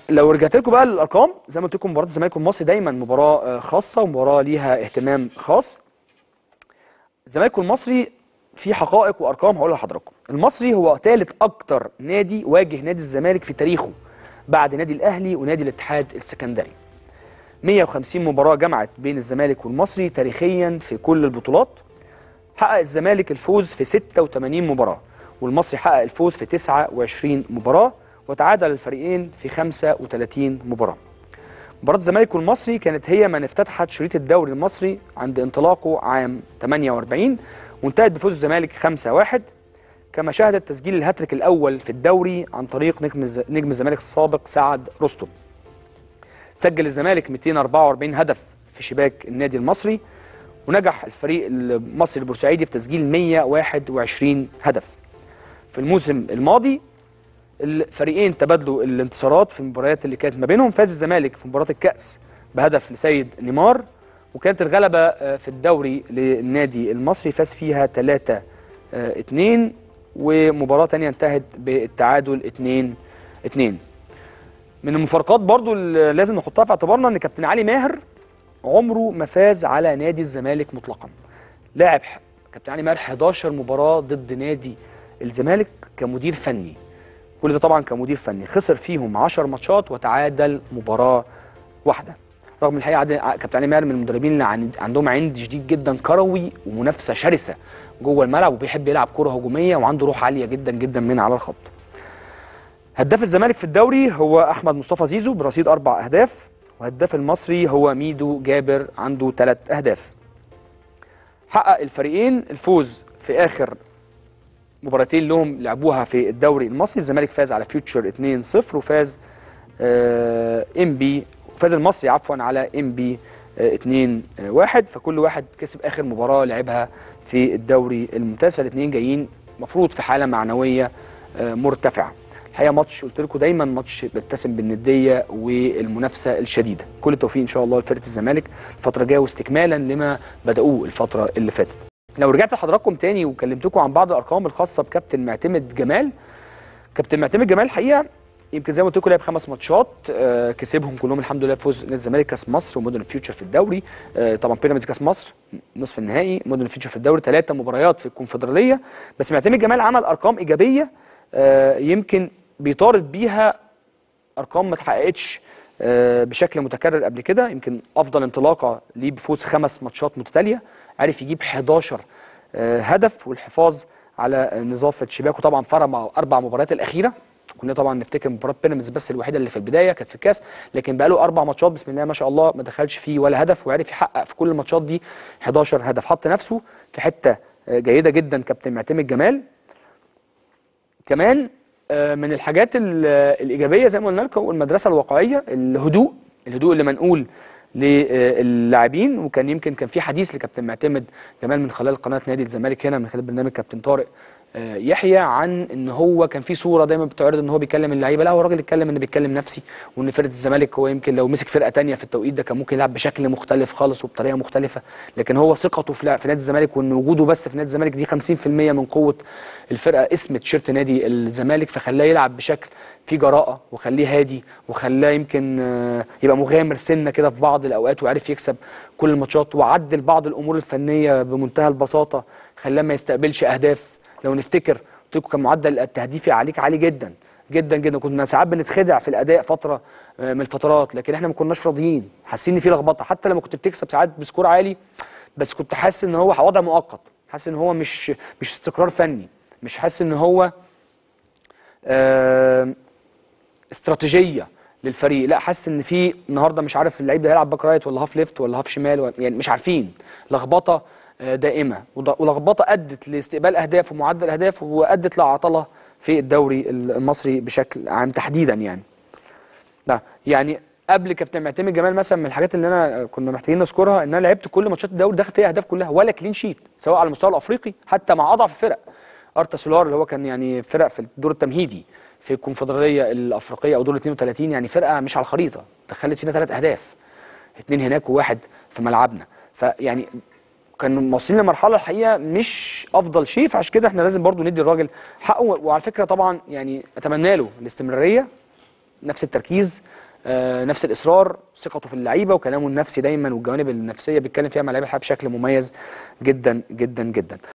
لو رجعت لكم بقى للارقام زي ما قلت لكم مباراه الزمالك والمصري دايما مباراه آه، خاصه ومباراه ليها اهتمام خاص الزمالك والمصري في حقائق وارقام هقولها لحضراتكم المصري هو ثالث اكتر نادي واجه نادي الزمالك في تاريخه بعد نادي الاهلي ونادي الاتحاد السكندري 150 مباراه جمعت بين الزمالك والمصري تاريخيا في كل البطولات حقق الزمالك الفوز في 86 مباراه والمصري حقق الفوز في 29 مباراه وتعادل الفريقين في 35 مباراه مباراة الزمالك والمصري كانت هي من افتتحت شريط الدوري المصري عند انطلاقه عام 48 وانتهت بفوز الزمالك 5-1 كما شهدت تسجيل الهاتريك الأول في الدوري عن طريق نجم الز- نجم الزمالك السابق سعد رستم. سجل الزمالك 244 هدف في شباك النادي المصري ونجح الفريق المصري البورسعيدي في تسجيل 121 هدف. في الموسم الماضي الفريقين تبادلوا الانتصارات في المباريات اللي كانت ما بينهم فاز الزمالك في مباراة الكأس بهدف لسيد نيمار وكانت الغلبة آه، في الدوري للنادي المصري فاز فيها 3 2 ومباراة تانية انتهت بالتعادل 2 2 من المفارقات برضو اللي لازم نحطها في اعتبارنا ان كابتن علي ماهر عمره ما فاز على نادي الزمالك مطلقا لاعب ح- كابتن علي ماهر 11 مباراة ضد نادي الزمالك كمدير فني كل ده طبعا كمدير فني خسر فيهم 10 ماتشات وتعادل مباراة واحدة رغم الحقيقة عاد- ع- كابتن علي ماهر من المدربين اللي عن- عندهم عند شديد جدا كروي ومنافسة شرسة جوه الملعب وبيحب يلعب كرة هجومية وعنده روح عالية جدا جدا من على الخط هداف الزمالك في الدوري هو احمد مصطفى زيزو برصيد اربع اهداف وهداف المصري هو ميدو جابر عنده ثلاث اهداف حقق الفريقين الفوز في اخر مباراتين لهم لعبوها في الدوري المصري الزمالك فاز على فيوتشر 2-0 وفاز ام بي فاز المصري عفوا على ام بي 2-1 فكل واحد كسب اخر مباراه لعبها في الدوري الممتاز فالاثنين جايين مفروض في حاله معنويه آه، مرتفعه الحقيقه ماتش قلت لكم دايما ماتش بيتسم بالنديه والمنافسه الشديده كل التوفيق ان شاء الله لفرقه الزمالك الفتره الجايه واستكمالا لما بداوه الفتره اللي فاتت لو رجعت لحضراتكم تاني وكلمتكم عن بعض الارقام الخاصه بكابتن معتمد جمال كابتن معتمد جمال الحقيقه يمكن زي ما قلت لكم لعب خمس ماتشات آه كسبهم كلهم الحمد لله بفوز نادي الزمالك كاس مصر ومودرن فيوتشر في الدوري آه طبعا بيراميدز كاس مصر نصف النهائي مودرن فيوتشر في الدوري ثلاثه مباريات في الكونفدراليه بس معتمد جمال عمل ارقام ايجابيه آه يمكن بيطارد بيها ارقام ما اتحققتش آه، بشكل متكرر قبل كده يمكن افضل انطلاقه ليه بفوز خمس ماتشات متتاليه عرف يجيب 11 آه، هدف والحفاظ على نظافه شباكه طبعا فرق مع اربع مباريات الاخيره كنا طبعا نفتكر مباراه بيراميدز بس الوحيده اللي في البدايه كانت في الكاس لكن بقى له اربع ماتشات بسم الله ما شاء الله ما دخلش فيه ولا هدف وعرف يحقق في كل الماتشات دي 11 هدف حط نفسه في حته آه، جيده جدا كابتن معتمد جمال كمان آه، من الحاجات ال- الايجابيه زي ما قلنا لكم المدرسه الواقعيه الهدوء الهدوء اللي منقول للاعبين وكان يمكن كان في حديث لكابتن معتمد جمال من خلال قناه نادي الزمالك هنا من خلال برنامج كابتن طارق آه، يحيى عن ان هو كان في صوره دايما بتعرض ان هو بيكلم اللعيبه لا هو الراجل اتكلم ان بيتكلم نفسي وان فرقه الزمالك هو يمكن لو مسك فرقه تانية في التوقيت ده كان ممكن يلعب بشكل مختلف خالص وبطريقه مختلفه لكن هو ثقته في لع- في نادي الزمالك وان وجوده بس في نادي الزمالك دي 50% من قوه الفرقه اسم تيشيرت نادي الزمالك فخلاه يلعب بشكل فيه جراءه وخليه هادي وخلاه يمكن آه، يبقى مغامر سنه كده في بعض الاوقات وعرف يكسب كل الماتشات وعدل بعض الامور الفنيه بمنتهى البساطه خلاه ما يستقبلش اهداف لو نفتكر قلت لكم كان معدل التهديفي عليك عالي جدا جدا جدا كنا ساعات بنتخدع في الاداء فتره آه، من الفترات لكن احنا ما كناش راضيين حاسين ان في لخبطه حتى لما كنت بتكسب ساعات بسكور عالي بس كنت حاسس ان هو وضع مؤقت حاسس ان هو مش مش استقرار فني مش حاسس ان هو آه، استراتيجيه للفريق لا حاسس ان في النهارده مش عارف اللعيب ده هيلعب باك رايت ولا هاف ليفت ولا هاف شمال ولا يعني مش عارفين لخبطه آه، دائمه وض- ولخبطه ادت لاستقبال اهداف ومعدل اهداف وادت لعطله في الدوري المصري بشكل عام تحديدا يعني ده يعني قبل كابتن معتمد جمال مثلا من الحاجات اللي انا كنا محتاجين نذكرها ان انا لعبت كل ماتشات الدوري داخل فيها اهداف كلها ولا كلين شيت سواء على المستوى الافريقي حتى مع اضعف الفرق ارتا سولار اللي هو كان يعني فرق في الدور التمهيدي في الكونفدراليه الافريقيه او دور 32 يعني فرقه مش على الخريطه دخلت فينا ثلاث اهداف اثنين هناك وواحد في ملعبنا فيعني كان واصلين لمرحله الحقيقه مش افضل شيء فعشان كده احنا لازم برضو ندي الراجل حقه وعلى فكره طبعا يعني اتمنى له الاستمراريه نفس التركيز آه، نفس الاصرار ثقته في اللعيبه وكلامه النفسي دايما والجوانب النفسيه بيتكلم فيها مع لعيبه الحقيقه بشكل مميز جدا جدا جدا